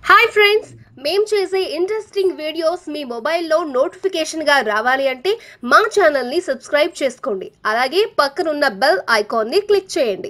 hi friends మేం చేసే interesting videos మీ మొబైల్లో నోటిఫికేషన్గా రావాలి అంటే మా ఛానల్ని సబ్స్క్రైబ్ చేసుకోండి అలాగే పక్కనున్న బెల్ ఐకాన్ని క్లిక్ చేయండి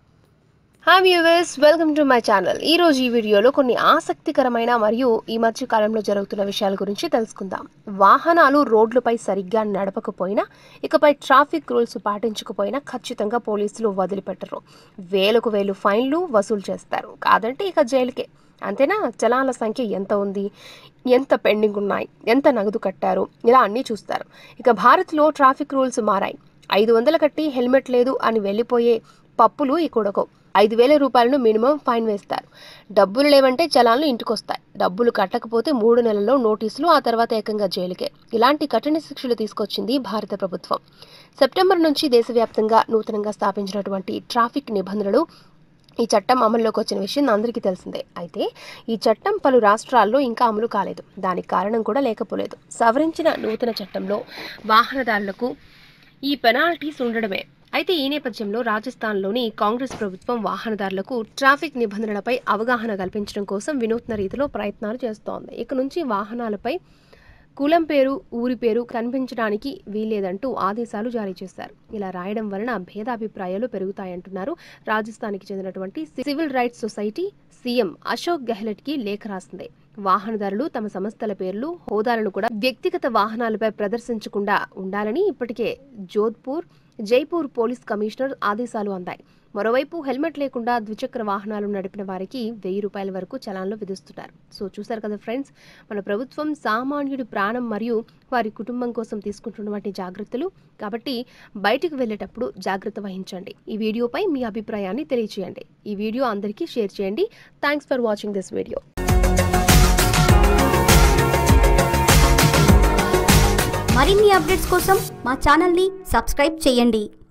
hi viewers welcome to my channel ఈ రోజు ఈ వీడియోలో కొన్ని ఆసక్తికరమైన మరియు ఈ మధ్య కాలంలో జరుగుతున్న విషయాల గురించి తెలుసుకుందాం వాహనాలు రోడ్లపై సరిగ్గా నడపకపోయినా ఇకపై ట్రాఫిక్ రూల్స్ పాటించకపోయినా ఖచ్చితంగా పోలీసులు వదిలిపెట్టరు వేలకు వేలు ఫైన్లు వసూలు చేస్తారు కాదంటే ఇక జైలుకే అంతేనా చలాల సంఖ్య ఎంత ఉంది ఎంత పెండింగ్ ఉన్నాయి ఎంత నగదు కట్టారు ఇలా అన్నీ చూస్తారు ఇక భారత్లో ట్రాఫిక్ రూల్స్ మారాయి ఐదు వందలు కట్టి హెల్మెట్ లేదు అని వెళ్ళిపోయే పప్పులు ఇక్కడకు ఐదు వేల రూపాయలను మినిమం ఫైన్ వేస్తారు డబ్బులు లేవంటే చలాన్లు ఇంటికొస్తాయి డబ్బులు కట్టకపోతే మూడు నెలల్లో నోటీసులు ఆ తర్వాత ఏకంగా జైలుకే ఇలాంటి కఠిన శిక్షలు తీసుకొచ్చింది భారత ప్రభుత్వం సెప్టెంబర్ నుంచి దేశవ్యాప్తంగా నూతనంగా స్థాపించినటువంటి ట్రాఫిక్ నిబంధనలు ఈ చట్టం అమల్లోకి వచ్చిన విషయం అందరికీ తెలిసిందే అయితే ఈ చట్టం పలు రాష్ట్రాల్లో ఇంకా అమలు కాలేదు దానికి కారణం కూడా లేకపోలేదు సవరించిన నూతన చట్టంలో వాహనదారులకు ఈ పెనాల్టీస్ ఉండడమే అయితే ఈ నేపథ్యంలో రాజస్థాన్లోని కాంగ్రెస్ ప్రభుత్వం వాహనదారులకు ట్రాఫిక్ నిబంధనలపై అవగాహన కల్పించడం కోసం వినూత్న రీతిలో ప్రయత్నాలు చేస్తోంది ఇక నుంచి వాహనాలపై కులం పేరు ఊరి పేరు కనిపించడానికి వీల్లేదంటూ ఆదేశాలు జారీ చేశారు ఇలా రాయడం వలన భేదాభిప్రాయాలు పెరుగుతాయంటున్నారు రాజస్థాన్కి చెందినటువంటి civil rights society CM Ashok Gehlot కి లేఖ రాసింది వాహనదారులు తమ సంస్థల పేర్లు హోదాలను కూడా వ్యక్తిగత వాహనాలపై ప్రదర్శించకుండా ఉండాలని ఇప్పటికే జోధ్పూర్ జైపూర్ పోలీస్ కమిషనర్ ఆదేశాలు అందాయి మరోవైపు హెల్మెట్ లేకుండా ద్విచక్ర వాహనాలు నడిపిన వారికి వెయ్యి రూపాయల వరకు చలాన్లు విధిస్తున్నారు సో చూసారు కదా ఫ్రెండ్స్ మన ప్రభుత్వం సామాన్యుడి ప్రాణం మరియు వారి కుటుంబం కోసం తీసుకుంటున్నటువంటి జాగ్రత్తలు కాబట్టి బయటికి వెళ్ళేటప్పుడు జాగ్రత్త వహించండి ఈ వీడియోపై మీ అభిప్రాయాన్ని తెలియచేయండి ఈ వీడియో అందరికీ షేర్ చేయండి thanks for watching this video మరిన్ని అప్డేట్స్ కోసం మా ఛానల్ని సబ్స్క్రైబ్ చేయండి